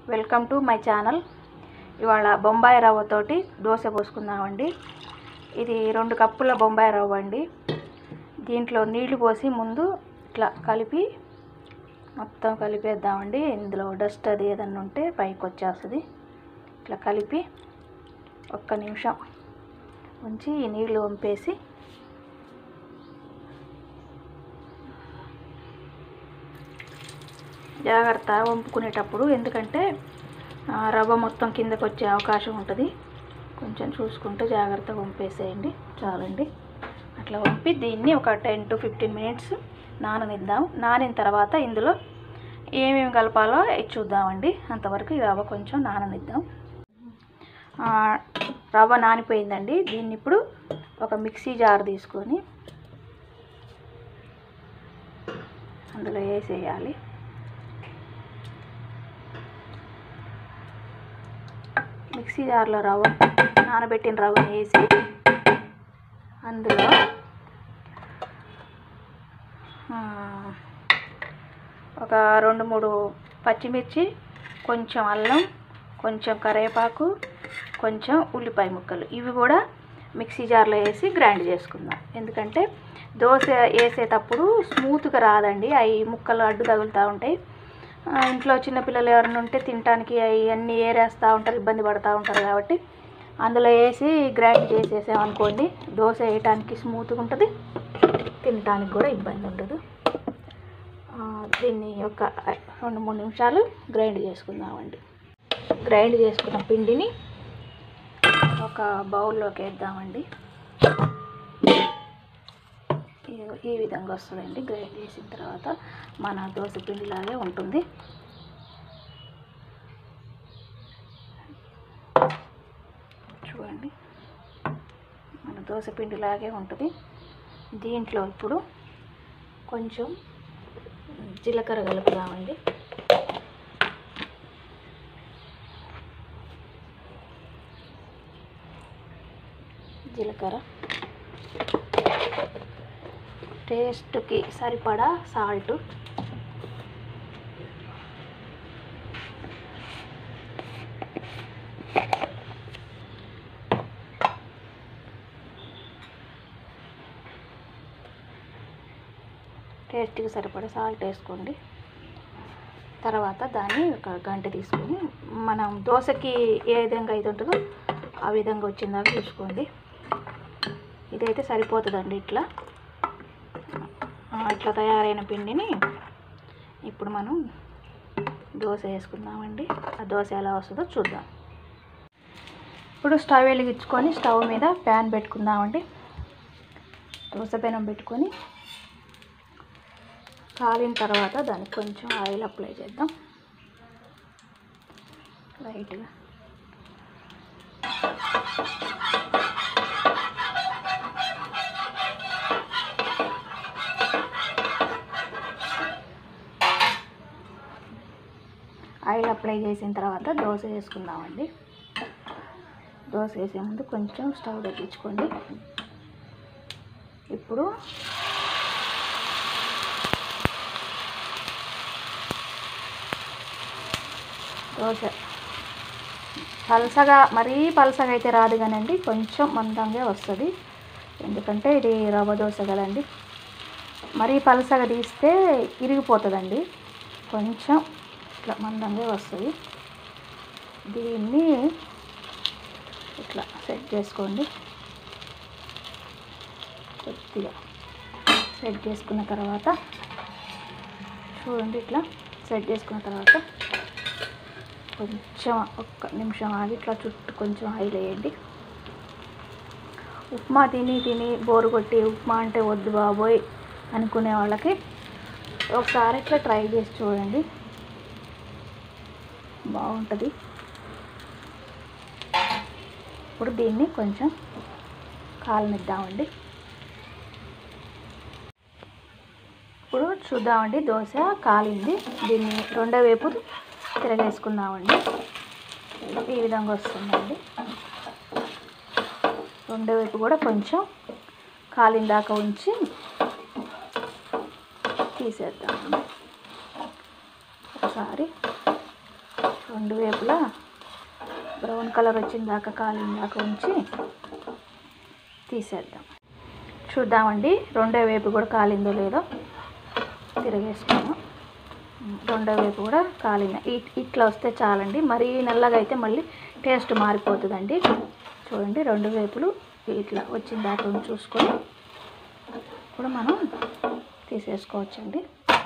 welcome to my channel ఇవాళ బొంబాయి రవ్వతోటి దోశ పోసుకుందామండి ఇది రెండు కప్పుల బొంబాయి రవ్వ అండి దీంట్లో నీళ్లు పోసి ముందు ఇట్లా కలిపి మొత్తం కలిపేద్దామండి ఇందులో డస్ట్ అది ఏదన్నా ఉంటే పైకి వచ్చేస్తుంది ఇట్లా కలిపి ఒక్క నిమిషం ఉంచి ఈ నీళ్లు వంపేసి జాగ్రత్త వంపుకునేటప్పుడు ఎందుకంటే ఆ, రవ్వ మొత్తం కిందకు వచ్చే అవకాశం ఉంటుంది కొంచెం చూసుకుంటూ జాగ్రత్తగా వంపేసేయండి చాలండి అట్లా వంపి దీన్ని ఒక టెన్ టు ఫిఫ్టీన్ మినిట్స్ నాననిద్దాం నానిన తర్వాత ఇందులో ఏమేమి కలపాలో ఇది చూద్దామండి అంతవరకు ఈ రవ్వ కొంచెం నాననిద్దాం ఆ, రవ్వ నానిపోయిందండి దీన్ని ఇప్పుడు ఒక మిక్సీ జార్ తీసుకొని అందులో వేసేయాలి మిక్సీ జార్లో రవ్వ నానబెట్టిన రవ్వని వేసి అందులో ఆ, ఒక రెండు మూడు పచ్చిమిర్చి కొంచెం అల్లం కొంచెం కరివేపాకు కొంచెం ఉల్లిపాయ ముక్కలు ఇవి కూడా మిక్సీ జార్లో వేసి గ్రైండ్ చేసుకుందాం ఎందుకంటే దోశ వేసేటప్పుడు స్మూత్గా రాదండి అవి ముక్కలు అడ్డు తగులుతూ ఉంటాయి ఆ, ఇంట్లో చిన్నపిల్లలు ఎవరైనా ఉంటే తినడానికి అవి అన్నీ ఏరేస్తూ ఉంటారు ఇబ్బంది పడుతూ ఉంటారు కాబట్టి అందులో వేసి గ్రైండ్ చేసేసామనుకోండి దోశ వేయటానికి స్మూత్గా ఉంటుంది తినడానికి కూడా ఇబ్బంది ఉండదు ఆ, దీన్ని ఒక రెండు మూడు నిమిషాలు గ్రైండ్ చేసుకుందామండి గ్రైండ్ చేసుకున్న పిండిని ఒక బౌల్లోకి వేద్దామండి ఈ- ఈ విధంగా వస్తుందండి గ్రైండ్ చేసిన తర్వాత మన దోశ పిండిలాగే ఉంటుంది చూడండి మన దోశ పిండిలాగే ఉంటుంది దీంట్లో ఇప్పుడు కొంచెం జీలకర్ర కలుపుదామండి జీలకర్ర టేస్ట్కి సరిపడా సాల్ట్ టేస్ట్కి సరిపడా సాల్ట్ వేసుకోండి తర్వాత దాన్ని ఒక గంట తీసుకొని మనం దోశకి ఏ విధంగా అయితే ఉంటుందో ఆ విధంగా వచ్చిందాక చూసుకోండి ఇదైతే సరిపోతుందండి ఇట్లా ఆ, ఇట్లా తయారైన పిండిని ఇప్పుడు మనం దోశ వేసుకుందామండి ఆ దోశ ఎలా వస్తుందో చూద్దాం ఇప్పుడు స్టవ్ వెలిగించుకొని స్టవ్ మీద ప్యాన్ పెట్టుకుందామండి దోశ పెనం పెట్టుకొని కాలిన తర్వాత దానికి కొంచెం ఆయిల్ అప్లై చేద్దాం లైట్గా ఆయిల్ అప్లై చేసిన తర్వాత దోశ వేసుకుందామండి దోశ వేసే ముందు కొంచెం స్టవ్ తగ్గించుకోండి ఇప్పుడు దోశ పలసగా మరీ పలసగా అయితే రాదు కానండి కొంచెం మందంగా వస్తుంది ఎందుకంటే ఇది రవ్వ దోశ కదండి మరీ పలసగా తీస్తే ఇరిగిపోతుందండి కొంచెం ఇట్లా మందంగా వస్తుంది దీన్ని ఇట్లా సెట్ చేసుకోండి కొద్దిగా సెట్ చేసుకున్న తర్వాత చూడండి ఇట్లా సెట్ చేసుకున్న తర్వాత కొంచెం ఒక్క నిమిషం ఆగి ఇట్లా చుట్టూ కొంచెం ఆయిల్ వేయండి ఉప్మా తిని తిని బోరు కొట్టి ఉప్మా అంటే వద్దు బాబోయ్ అనుకునే వాళ్ళకి ఒకసారి ఇట్లా ట్రై చేసి చూడండి బాగుంటుంది ఇప్పుడు దీన్ని కొంచెం కాలనిద్దామండి ఇప్పుడు చూద్దామండి దోశ కాలింది దీన్ని రెండో వైపు తిరగేసుకుందామండి ఈ విధంగా వస్తుందండి రెండో వైపు కూడా కొంచెం కాలిన దాకా ఉంచి తీసేద్దామండి ఒకసారి రెండు వేపులా బ్రౌన్ కలర్ వచ్చిన దాకా కాలిన దాకా ఉంచి తీసేద్దాం చూద్దామండి రెండో వేపు కూడా కాలిందో లేదో తిరగేసుకున్నాం రెండో వైపు కూడా కాలిన ఇ- ఇట్లా వస్తే చాలండి మరీ నల్లగా అయితే మళ్ళీ టేస్ట్ మారిపోతుందండి చూడండి రెండు వైపులు ఇట్లా వచ్చిన దాకా ఉంచి చూసుకొని ఇప్పుడు మనం తీసేసుకోవచ్చండి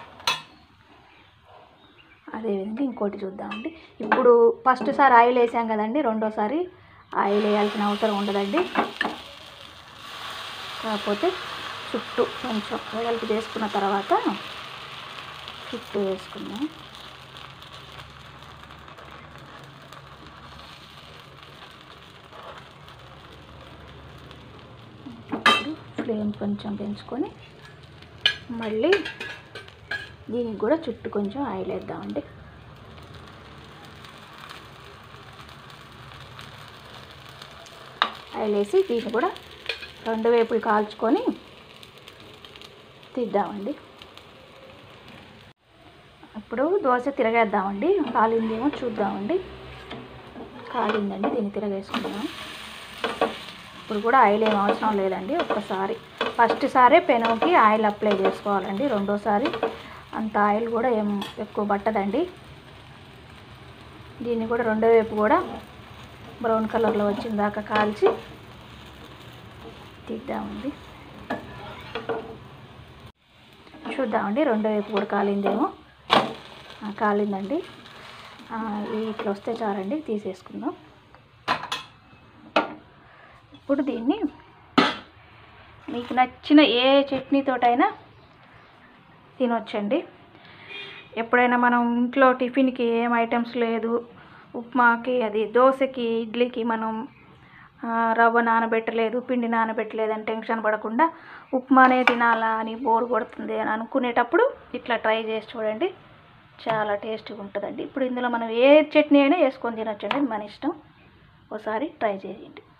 అదేవిధంగా ఇంకోటి చూద్దామండి ఇప్పుడు ఫస్ట్ సారి ఆయిల్ వేసాం కదండి రెండోసారి ఆయిల్ వేయాల్సిన అవసరం ఉండదండి కాకపోతే చుట్టూ కొంచెం వెడల్పు చేసుకున్న తర్వాత చుట్టూ వేసుకుందాం ఇప్పుడు ఫ్లేమ్ కొంచెం పెంచుకొని మళ్ళీ దీనికి కూడా చుట్టూ కొంచెం ఆయిల్ వేద్దామండి ఆయిల్ వేసి దీన్ని కూడా రెండు వైపులు కాల్చుకొని తీద్దామండి ఇప్పుడు దోశ తిరగేద్దామండి కాలిందేమో చూద్దామండి కాలిందండి దీన్ని తిరగేసుకుందాం ఇప్పుడు కూడా ఆయిల్ ఏం అవసరం లేదండి ఒక్కసారి ఫస్ట్ సారే పెనంకి ఆయిల్ అప్లై చేసుకోవాలండి రెండోసారి అంత ఆయిల్ కూడా ఏం ఎక్కువ పట్టదండి దీన్ని కూడా రెండో వైపు కూడా బ్రౌన్ కలర్లో వచ్చిన దాకా కాల్చి తీద్దామండి చూద్దామండి రెండో వైపు కూడా కాలిందేమో ఆ, కాలిందండి ఆ, ఇవి ఇట్లా వస్తే చాలండి తీసేసుకుందాం ఇప్పుడు దీన్ని మీకు నచ్చిన ఏ చట్నీతోటైనా తినొచ్చండి ఎప్పుడైనా మనం ఇంట్లో టిఫిన్కి ఏం ఐటమ్స్ లేదు ఉప్మాకి అది దోశకి ఇడ్లీకి మనం ఆ, రవ్వ నానబెట్టలేదు పిండి నానబెట్టలేదు అని టెన్షన్ పడకుండా ఉప్మానే తినాలా అని బోర్ కొడుతుంది అని అనుకునేటప్పుడు ఇట్లా ట్రై చేసి చూడండి చాలా టేస్టీగా ఉంటుందండి ఇప్పుడు ఇందులో మనం ఏ చట్నీ అయినా వేసుకొని తినొచ్చండి అది మన ఇష్టం ఒకసారి ట్రై చేయండి